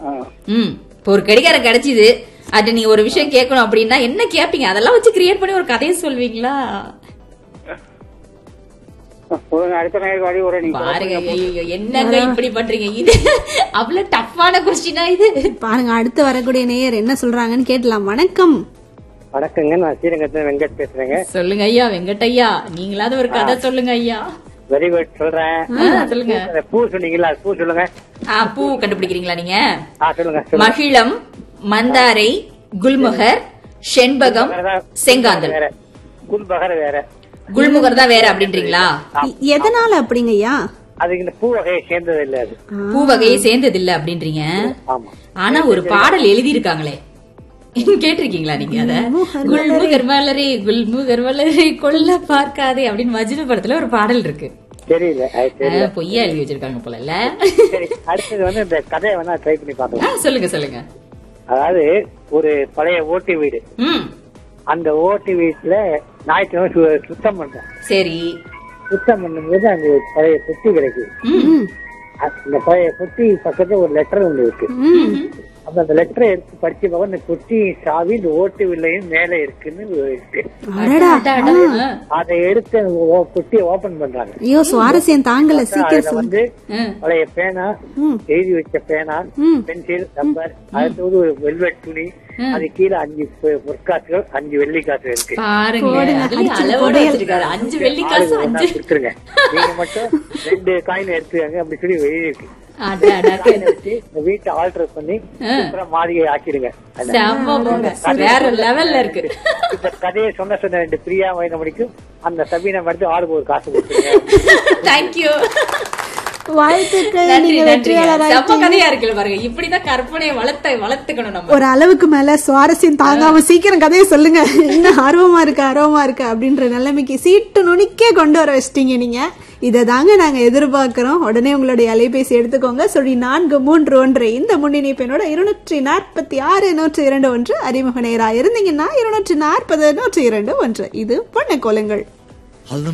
ஆ. ம் இப்போ ஒரு கடிகாரம் கிடைச்சிது அது நீங்க ஒரு விஷயம் கேட்கணும் அப்படின்னா என்ன கேப்பீங்க அதெல்லாம் வச்சு கிரியேட் பண்ணி ஒரு கதையை சொல்வீங்களா சொல்லுங்க அடுத்த நேரம் வழி ஒரு நீங்க பாருங்க ஐயோ என்னங்க இப்படி பண்றீங்க இது அவ்வளவு டஃப்பான கொஸ்டினா இது பாருங்க அடுத்து வரக்கூடிய நேயர் என்ன சொல்றாங்கன்னு கேட்டலாம் வணக்கம் வணக்கங்க நான் ஸ்ரீரங்கத்துல வெங்கட் பேசுறேங்க சொல்லுங்க ஐயா வெங்கட்டையா நீங்களாவது ஒரு கதை சொல்லுங்க ஐயா வெரி குட் சொல்றேன் ஆ, சொல்லுங்க அந்த பூ சொன்னீங்களா அது பூ சொல்லுங்க ஆ, பூ கண்டுபிடிக்கிறீங்களா நீங்க ஆ சொல்லுங்க சொல்லுங்க மகிழம் மந்தாரை குல்முகர் செண்பகம் செங்காந்தல் வேற குல்பகர் வேற குல்முகர் தான் வேற அப்படின்றீங்களா எ- எதனால அப்படிங்கய்யா அதுக்கு இந்த பூ வகையை சேர்ந்தது இல்ல அது பூ வகையை சேர்ந்தது இல்ல அப்படின்றீங்க ஆமா ஆனா ஒரு பாடல் எழுதி இருக்காங்களே கேட்டிருக்கீங்களா நீங்க அத குல்முகர் மலரே குல்முகர் மலரே கொல்ல பார்க்காதே அப்படின்னு மஜ்னு படத்துல ஒரு பாடல் இருக்கு தெரியல அது தெரியல ஆ, பொய்யா எழுதி வச்சிருக்காங்க போல இல்ல சரி அடுத்தது வந்து இந்த கதையை வேணா ட்ரை பண்ணி பார்க்கலாம் ஆ, சொல்லுங்க சொல்லுங்க அதாவது ஒரு பழைய ஓட்டு வீடு ம் அந்த ஓட்டு வீட்டுல ஞாயிற்றுக்கிழமை சு- சுத்தம் பண்றோம் சரி சுத்தம் பண்ணும்போது அங்க ஒரு பழைய பெட்டி கிடைக்குது ம் அ- இந்த பழைய பெட்டி பக்கத்துல ஒரு லெட்டர் ஒண்ணு இருக்கு அப்ப அந்த லெட்டரை எடுத்து படிச்சு பார்க்க இந்த பெட்டி சாவி இந்த ஓட்டு வில்லையும் மேல இருக்குன்னு இருக்கு அடடா அடா, அடா. ஆ. அதை எடுத்து அந்த ஓ- பெட்டியை ஓபன் பண்றாங்க ஐயோ சுவாரஸ்யம் தாங்கல சீக்கிரம் அதுல சொல்லு வந்து ம். பழைய பேனா ம். எழுதி வச்ச பேனா ம். பென்சில் ரப்பர் அடுத்தது ஒரு வெல்வெட் துணி அது கீழே அஞ்சு பொ- பொற்காசுகள் அஞ்சு வெள்ளி காசு இருக்கு பாருங்க அதுலயும் அடிச்சு அளவோட புதையல். வச்சிருக்காரு அஞ்சு வெள்ளி காசு ஆளுக்கு ஒண்ணா அஞ்சு கொடுத்துருங்க நீங்க மட்டும் ரெண்டு காயின் எடுத்துக்கங்க அப்படி சொல்லி எழுதி இருக்கு அடா, அடா. காயின் வச்சு இந்த வீட்டை ஆல்டர் பண்ணி அப்புறம் மாளிகை ஆக்கிடுங்க அந்த- செம்ம போங்க வேற லெவல்ல இருக்கு இந்த கதையை சொன்ன சொன்ன ரெண்டு பிரியா வைணமணிக்கும் அந்த சபீனம் எடுத்து ஆளுக்கு ஒரு காசு கொடுத்துருங்க தேங்க்யூ வாழ்த்துக்கள் நன்றி நீங்க நன்றி வெற்றியாளர் செம்ம கதையா இருக்குல்ல பாருங்க இப்படிதான் கற்பனையை வளர்த்த வளர்த்துக்கணும் நம்ம ஒரு அளவுக்கு மேல சுவாரஸ்யம் தாங்காம சீக்கிரம் கதையை சொல்லுங்க இன்னும் ஆர்வமா இருக்கு ஆர்வமா இருக்கு அப்படின்ற நிலைமைக்கு சீட்டு நுனிக்கே கொண்டு வர வச்சிட்டீங்க நீங்க இதை தாங்க நாங்க எதிர்பார்க்கிறோம் உடனே உங்களுடைய அலைபேசி எடுத்துக்கோங்க சொல்லி நான்கு மூன்று ஒன்று இந்த முன்னிணைப்பினோட இருநூற்றி நாற்பத்தி ஆறு நூற்றி இரண்டு ஒன்று அறிமுக நேரா இருந்தீங்கன்னா இருநூற்றி நாற்பது நூற்றி இரண்டு ஒன்று இது பொண்ணு கோலங்கள்